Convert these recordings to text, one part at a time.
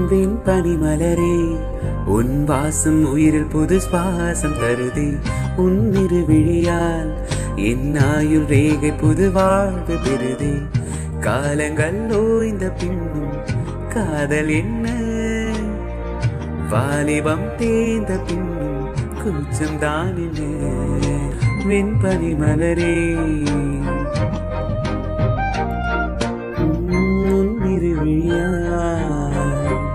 விண்பனி மலரே உன் வாசம் உயிரில் புது சுவாசம் தருதே உன் இரு விழியால் என் ஆயுள் ரேகை புது வாழ்வு பெறுதே காலங்கள் ஓய்ந்த பின்னும் காதல் என்ன வாலிபம் தேய்ந்த பின்னும் கூச்சம் தான் என்ன விண்பனி மலரே உன் இரு விழியால்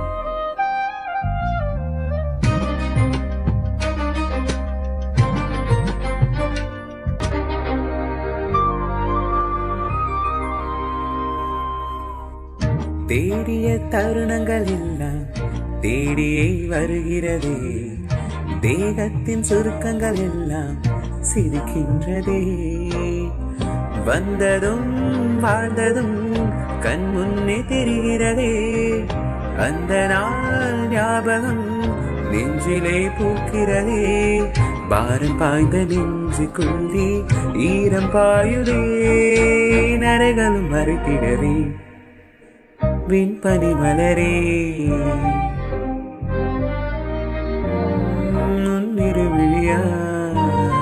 தேடிய தருணங்கள் எல்லாம் தேடியே வருகிறதே தேகத்தின் சுருக்கங்கள் எல்லாம் சிரிக்கின்றதே வந்ததும் வாழ்ந்ததும் கண் முன்னே தெரிகிறதே அந்த நாள் ஞாபகம் நெஞ்சிலே பூக்கிறதே பாரம் பாய்ந்த நெஞ்சுக்குள்ளே ஈரம் பாயுதே நரைகளும் மறுத்திடவே விண்பனி மலரே உன்னிரு விழியால்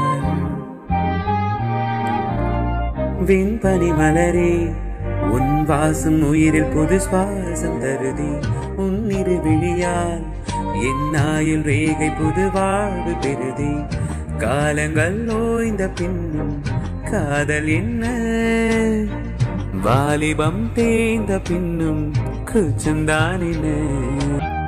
விண்பனி மலரே உன் வாசம் உயிரில் புது சுவாசம் தருதி உன்னிரு விழியால் என் ஆயுள் ரேகை புது வாழ்வு பெறுதி காலங்கள் ஓய்ந்த பின்னும் காதல் என்ன வாலிபம் தேய்ந்த பின்னும் கூச்சந்தானின